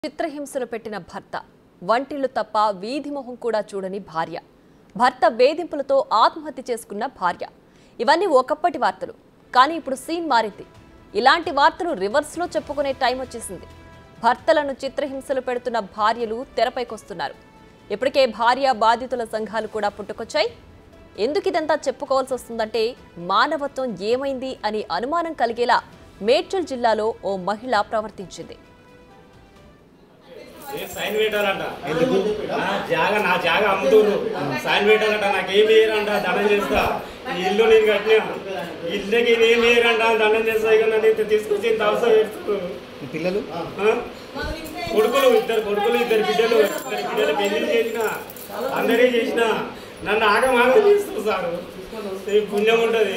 చిత్రహింసలు పెట్టిన భర్త వంటిల్లు తప్ప వీధి మొహం కూడా చూడని భార్య భర్త వేధింపులతో ఆత్మహత్య చేసుకున్న భార్య ఇవన్నీ ఒకప్పటి వార్తలు కానీ ఇప్పుడు సీన్ మారింది ఇలాంటి వార్తలు రివర్స్లో చెప్పుకునే టైం వచ్చేసింది భర్తలను చిత్రహింసలు పెడుతున్న భార్యలు తెరపైకొస్తున్నారు ఇప్పటికే భార్య బాధితుల సంఘాలు కూడా పుట్టుకొచ్చాయి ఎందుకు ఇదంతా చెప్పుకోవాల్సి వస్తుందంటే మానవత్వం ఏమైంది అని అనుమానం కలిగేలా మేడ్చల్ జిల్లాలో ఓ మహిళ ప్రవర్తించింది ఏ సైన్ పెట్టాలంట ఎందుకు నా జాగ నా జాగ అమ్ముతున్నారు సైన్ పెట్టాలంట నాకేం వేయరంట దండం చేస్తా ఈ ఇల్లు నేను కట్టినా ఇల్లుకి ఏం వేయరంట దండం చేస్తా ఇక నన్ను ఇంత తీసుకొచ్చి ఇంత అవసరం పెడుతున్నారు మీ పిల్లలు ఆ? కొడుకులు ఇద్దరు కొడుకులు ఇద్దరు బిడ్డలు ఇద్దరు బిడ్డలు పెళ్లి చేసిన అందరే చేసిన నన్ను ఆగం ఆగం చేస్తారు సారు ఈ పుణ్యం ఉంటుంది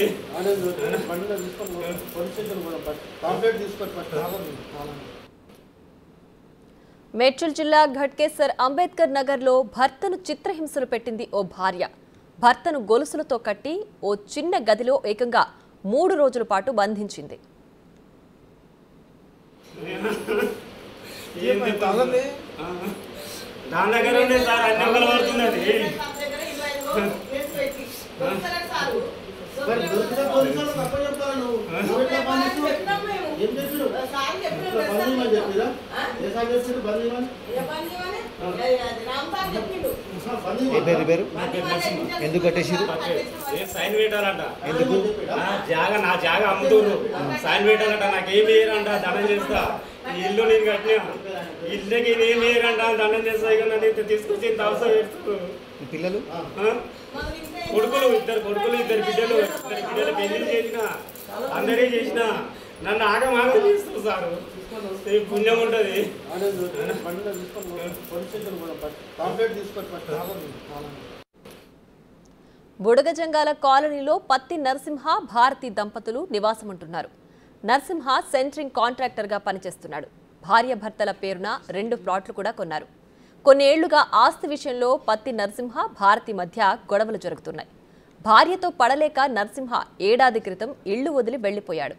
కాంప్లైంట్ తీసుకొని ఫస్ట్ మేడ్చల్ జిల్లా ఘట్కేసర్ అంబేద్కర్ నగర్లో భర్తను చిత్రహింసలు పెట్టింది ఓ భార్య భర్తను గొలుసులతో కట్టి ఓ చిన్న గదిలో ఏకంగా మూడు రోజుల పాటు బంధించింది ఏంది ఆ. దాని దగ్గర ఉండే సార్ అన్ని ఒకరు పడుతున్నది మరి దొరికిన పోలీసులు తప్ప చెప్తారా నువ్వు నువ్వు ఎట్లా బంధించు? ఏం చేసిరు బంద్ చేయమని చెప్పిరా ఏ సార్ చేసిరు బంద్ చేయమని బంద్ ఏ పేరు ఈ పేరు ఎందుకు కట్టేసిరు ఏ సైన్ పెట్టాలంట ఎందుకు నా జాగ నా జాగ అమ్ముతున్నారు సైన్ పెట్టాలంట నాకేం వేయరంట దండం చేస్తా ఈ ఇల్లు నేను కట్టినా ఇల్లుకి ఏం వేయరంట దండం చేస్తా ఇక నన్ను ఇంత తీసుకొచ్చి ఇంత అవసరం పెడుతున్నారు మీ పిల్లలు ఆ? కొడుకులు ఇద్దరు కొడుకులు ఇద్దరు బిడ్డలు ఇద్దరు బిడ్డలు పెళ్లి చేసిన అందరే చేసిన నన్ను ఆగం ఆగం చేస్తారు సారు ఈ పుణ్యం ఉంటుంది కాంప్లైంట్ తీసుకొని ఫస్ట్ బుడగజంగాల కాలనీలో పత్తి నరసింహ భారతి దంపతులు నివాసముంటున్నారు నరసింహ సెంట్రింగ్ కాంట్రాక్టర్గా పనిచేస్తున్నాడు భార్య భర్తల పేరున రెండు ప్లాట్లు కూడా కొన్నారు కొన్నేళ్లుగా ఆస్తి విషయంలో పత్తి నరసింహ భారతి మధ్య గొడవలు జరుగుతున్నాయి భార్యతో పడలేక నరసింహ ఏడాది క్రితం ఇళ్లు వదిలి వెళ్లిపోయాడు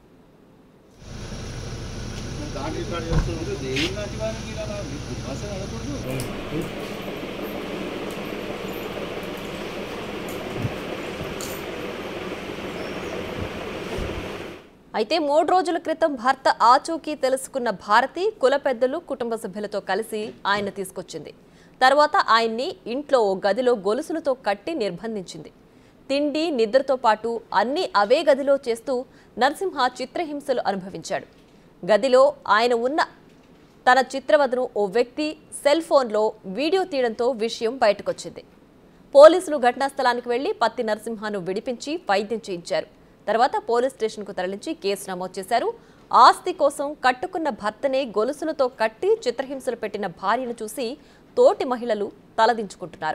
అయితే మూడు రోజుల క్రితం భర్త ఆచూకీ తెలుసుకున్న భారతి కుల పెద్దలు కుటుంబ సభ్యులతో కలిసి ఆయన తీసుకొచ్చింది తర్వాత ఆయన్ని ఇంట్లో ఓ గదిలో గొలుసులతో కట్టి నిర్బంధించింది తిండి నిద్రతో పాటు అన్నీ అవే గదిలో చేస్తూ నరసింహ చిత్రహింసలు అనుభవించాడు గదిలో ఆయన ఉన్న తన చిత్రవదను ఓ వ్యక్తి సెల్ ఫోన్లో వీడియో తీయడంతో విషయం బయటకొచ్చింది పోలీసులు ఘటనా స్థలానికి వెళ్లి పత్తి నరసింహను విడిపించి వైద్యం చేయించారు తర్వాత పోలీస్ స్టేషన్కు తరలించి కేసు నమోదు చేశారు ఆస్తి కోసం కట్టుకున్న భర్తనే గొలుసులతో కట్టి చిత్రహింసలు పెట్టిన భార్యను చూసి తోటి మహిళలు తలదించుకుంటున్నారు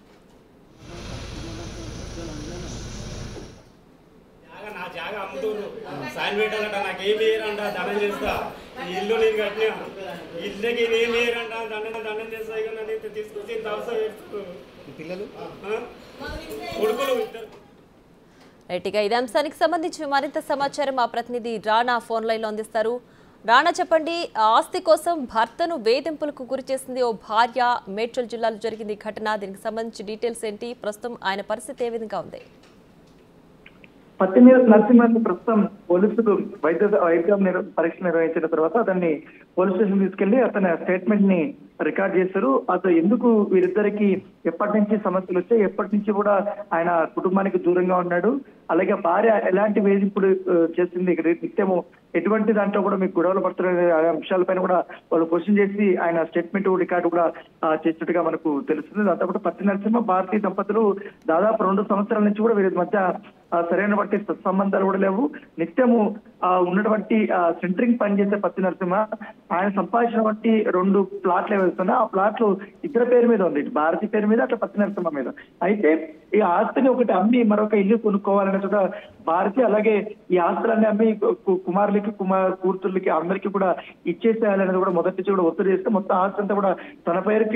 జాగ నా జాగ అమ్ముతున్నారు సైన్ పెట్టాలంట నాకేం వేయరంట దండం చేస్తా ఈ ఇల్లు నేను కట్టినా ఇల్లుకి ఏం వేయరంట దండం దండం చేస్తా ఇక నన్ను ఇంత తీసుకొచ్చి ఇంత అవసరం పెడుతున్నారు మీ పిల్లలు ఆ? కొడుకులు ఇద్దరు రైట్ ఇక ఇదే అంశానికి సంబంధించి మరింత సమాచారం మా ప్రతినిధి రాణా ఫోన్ లైన్లో అందిస్తారు రాణా చెప్పండి ఆస్తి కోసం భర్తను వేధింపులకు గురి చేసింది ఓ భార్య మేడ్చల్ జిల్లాలో జరిగింది ఈ ఘటన దీనికి సంబంధించి డీటెయిల్స్ ఏంటి ప్రస్తుతం ఆయన పరిస్థితి ఏ విధంగా ఉంది పత్తి నరసింహన్ ప్రస్తుతం పోలీసులు వైద్య వైద్య నిర్- పరీక్ష నిర్వహించిన తర్వాత అతన్ని పోలీస్ స్టేషన్ తీసుకెళ్లి అతని స్టేట్మెంట్ ని రికార్డ్ చేశారు అతను ఎందుకు వీరిద్దరికి ఎప్పటి నుంచి సమస్యలు వచ్చాయి ఎప్పటి నుంచి కూడా ఆయన కుటుంబానికి దూరంగా ఉన్నాడు అలాగే భార్య ఎలాంటి వేధింపులు ఆ, చేస్తుంది ఇక్కడ నిత్యము ఎటువంటి దాంట్లో కూడా మీకు గొడవలు పడుతున్న అంశాలపైన కూడా వాళ్ళు క్వశ్చన్ చేసి ఆయన స్టేట్మెంట్ రికార్డు కూడా ఆ, చేసినట్టుగా మనకు తెలుస్తుంది దాంతో పాటు పత్తి నరసింహ భారతీయ దంపతులు దాదాపు రెండు సంవత్సరాల నుంచి కూడా వీరి మధ్య ఆ, సరైన బట్టి సంబంధాలు కూడా లేవు నిత్యము ఆ, ఉన్నటువంటి ఆ, సెంటరింగ్ పనిచేసే పత్తి నరసింహ ఆయన సంపాదించినటువంటి రెండు ప్లాట్లు ఏవైతున్నా ఆ ప్లాట్లు ఇద్దరు పేరు మీద ఉంది ఇటు భారతి పేరు మీద అట్లా పత్తి నరసింహ మీద అయితే ఈ ఆస్తిని ఒకటి అమ్మి మరొక ఇల్లు కొనుక్కోవాలనే చోట భారతి అలాగే ఈ ఆస్తులన్నీ అమ్మి కు- కుమారులకి కుమార్ కూతుర్లకి అందరికీ కూడా ఇచ్చేసేయాలనేది కూడా మొదటి నుంచి కూడా ఒత్తిడి చేస్తే మొత్తం ఆస్తి అంతా కూడా తన పేరుకి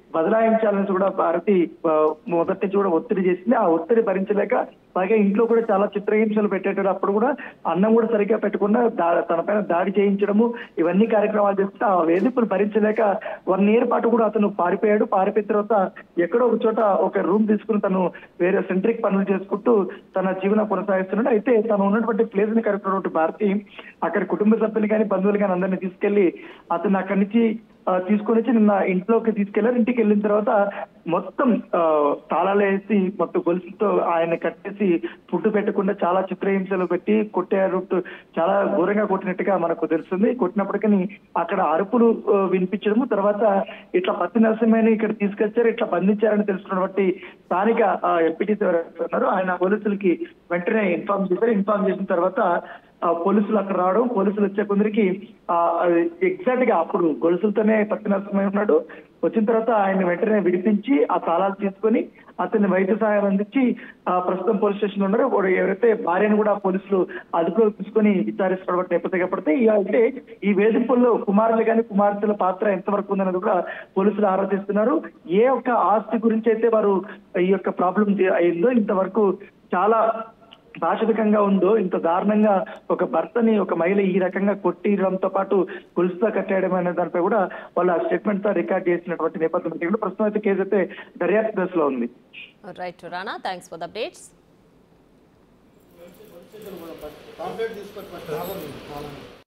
బదలాయించాలని కూడా భారతి ఆ, మొదటి నుంచి కూడా ఒత్తిడి చేసింది ఆ ఒత్తిడి భరించలేక పైగా ఇంట్లో కూడా చాలా చిత్రహింసలు పెట్టేటప్పుడు కూడా అన్నం కూడా సరిగ్గా పెట్టకుండా దా- తన పైన దాడి చేయించడము ఇవన్నీ కార్యక్రమాలు చేస్తే ఆ వేధింపులు భరించలేక వన్ ఇయర్ పాటు కూడా అతను పారిపోయాడు పారిపోయిన తర్వాత ఎక్కడో ఒక చోట ఒక రూమ్ తీసుకుని తను వేరే సెంట్రిక్ పనులు చేసుకుంటూ తన జీవనం కొనసాగిస్తున్నాడు అయితే తను ఉన్నటువంటి ప్లేస్ ని కరెక్ట్ భారతి అక్కడ కుటుంబ సభ్యులు కానీ బంధువులు కానీ అందరినీ తీసుకెళ్లి అతను అక్కడి నుంచి ఆ, తీసుకొని వచ్చి నిన్న ఇంట్లోకి తీసుకెళ్లారు ఇంటికి వెళ్ళిన తర్వాత మొత్తం ఆ, తాళాలు వేసి మొత్తం గొలుసులతో ఆయన కట్టేసి ఫుడ్ పెట్టకుండా చాలా చిత్రహింసలు పెట్టి కొట్టారు చాలా ఘోరంగా కొట్టినట్టుగా మనకు తెలుస్తుంది కొట్టినప్పటికీ అక్కడ అరుపులు ఆ, వినిపించడము తర్వాత ఇట్లా పత్తి నరసింహని ఇక్కడ తీసుకొచ్చారు ఇట్లా బంధించారని తెలుసుకున్నటువంటి స్థానిక ఎంపీటీసీ ఉన్నారు ఆయన పోలీసులకి వెంటనే ఇన్ఫార్మ్ చేశారు ఇన్ఫార్మ్ చేసిన తర్వాత ఆ పోలీసులు అక్కడ రావడం పోలీసులు వచ్చే కొందరికి ఎగ్జాక్ట్ గా అప్పుడు గొలుసులతోనే పత్తి నరసింహ ఉన్నాడు వచ్చిన తర్వాత ఆయన వెంటనే విడిపించి ఆ తాళాలు తీసుకొని అతన్ని వైద్య సహాయం అందించి ఆ ప్రస్తుతం పోలీస్ స్టేషన్ లో ఉన్నారు వాడు ఎవరైతే భార్యను కూడా పోలీసులు అదుపులో తీసుకొని విచారిస్తున్నటువంటి నేపథ్యం పడితే ఇక అయితే ఈ వేధింపుల్లో కుమారులు కానీ కుమార్తెల పాత్ర ఎంతవరకు ఉందన్నది కూడా పోలీసులు ఆరాధిస్తున్నారు ఏ ఒక్క ఆస్తి గురించి అయితే వారు ఈ యొక్క ప్రాబ్లం అయిందో ఇంతవరకు చాలా బాధితంగా ఉందో ఇంత దారుణంగా ఒక భర్తని ఒక మహిళ ఈ రకంగా కొట్టిడంతో పాటు గొలుసుతో కట్టేయడం అనే దానిపై కూడా వాళ్ళ స్టేట్మెంట్ తో రికార్డ్ చేసినటువంటి నేపథ్యం ఉంది. ఇక్కడ ప్రస్తుతం అయితే కేసు అయితే దర్యాప్తు దశలో ఉంది right Rana thanks for the updates complaint తీసుకొని ఫస్ట్